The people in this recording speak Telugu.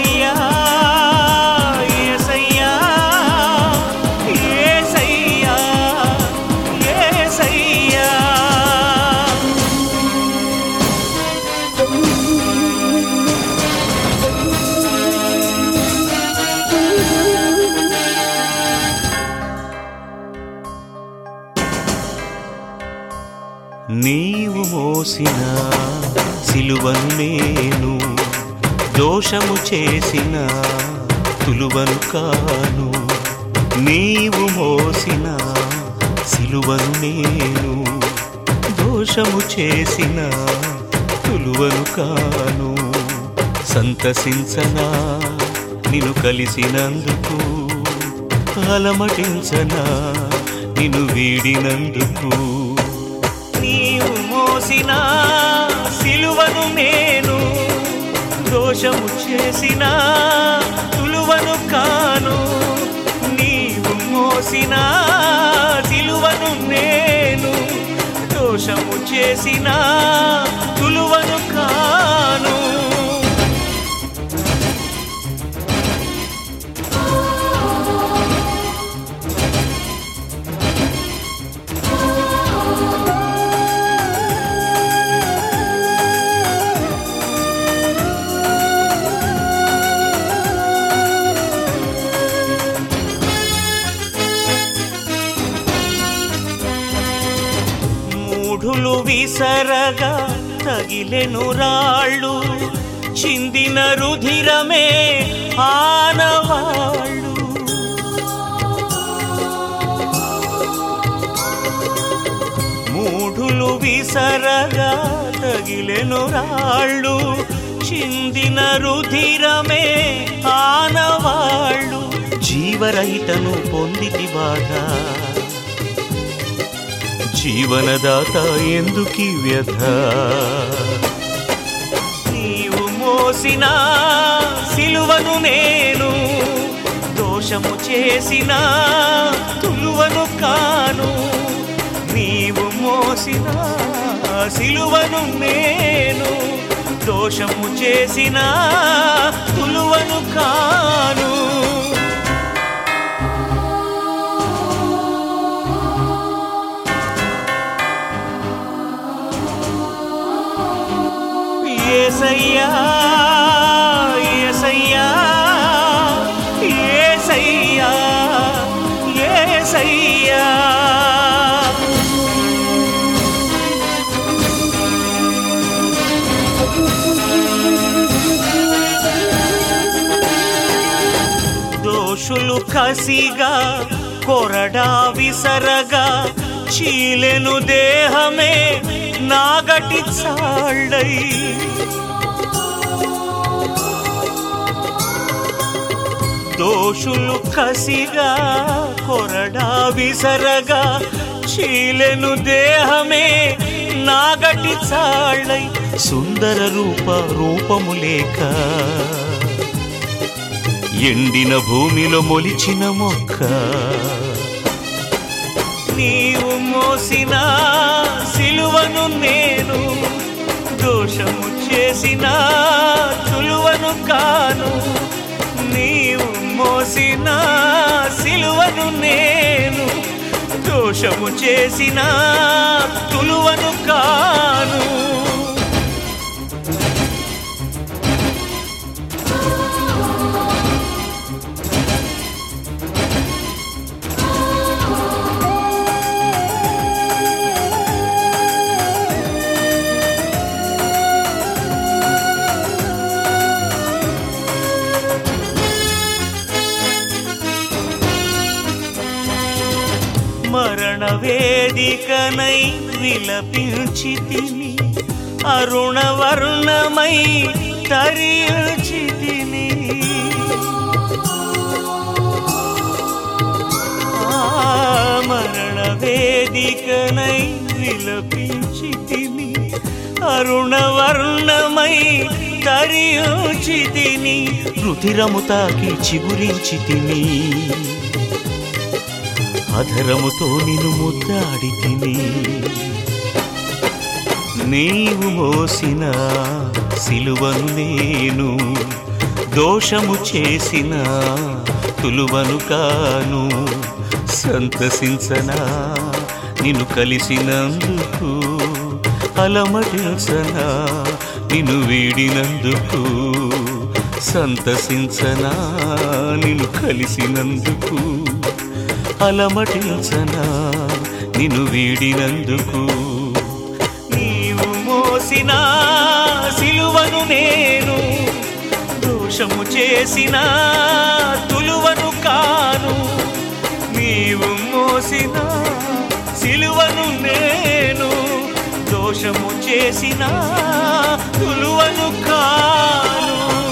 ఏసయ్యా ఏసయ్యా ఏసయ్యా ఏసయ్యా నీవు మోసిన సిలువను నేను దోషము చేసిన తులువను కాను నీవు మోసిన సిలువను నేను దోషము చేసిన తులువను కాను సంతసించనా నిన్ను కలిసినందుకు అలమటించనా నిన్ను వీడినందుకు నీవు మోసిన సిలువను నేను దోషము చేసిన తులువను కాను నీవు మోసిన సిలువను నేను దోషము చేసిన తులువను కాను మూఢులు విసరగా తగిలెను రాళ్ళు చిందిన రుధిరమే ఆనవాళ్ళు మూఢులు విసరగా తగిలెను రాళ్ళు చిందిన రుధిరమే ఆనవాళ్ళు జీవరహితను పొందితి బాధ జీవనదాత ఎందుకి వ్యధ నీవు మోసిన సిలువను నేను దోషము చేసిన తులువను కాను నీవు మోసిన సిలువను నేను దోషము చేసిన తులువను కాను ఏసయ్యా ఏసయ్యా ఏసయ్యా ఏసయ్యా దోషులు కసిగా కొరడా విసరగా చీలెను దేహమే నాగటి చాళ్ళై దోషులు కసిగా కొరడా విసరగా చీలెను దేహమే నాగటి చాళ్ళై సుందర రూప రూపము లేక ఎండిన భూమిలో మొలిచిన మొక్క నీవు మోసిన సిలువను నేను దోషము చేసిన తులువను కాను నీవు మోసిన సిలువను నేను దోషము చేసిన తులువను కాను మరణ వేదికనై విలపించి తిని అరుణవర్ణమై తరించి తిని ఆ మరణ వేదికనై విలపించి తిని అరుణవర్ణమై తరించి తిని రుధిరము తాకి చిగురించి తిని అధరముతో నిన్ను ముద్దాడి తిని నీవు మోసిన సిలువను నేను దోషము చేసిన తులువను కాను సంతసించనా నిన్ను కలిసినందుకు అలమటించనా నిన్ను వీడినందుకు సంతసించనా నిన్ను కలిసినందుకు అలమటించనా నిన్ను వీడినందుకు నీవు మోసిన సిలువను నేను దోషము చేసిన తులువను కాను నీవు మోసిన సిలువను నేను దోషము చేసిన తులువను కాను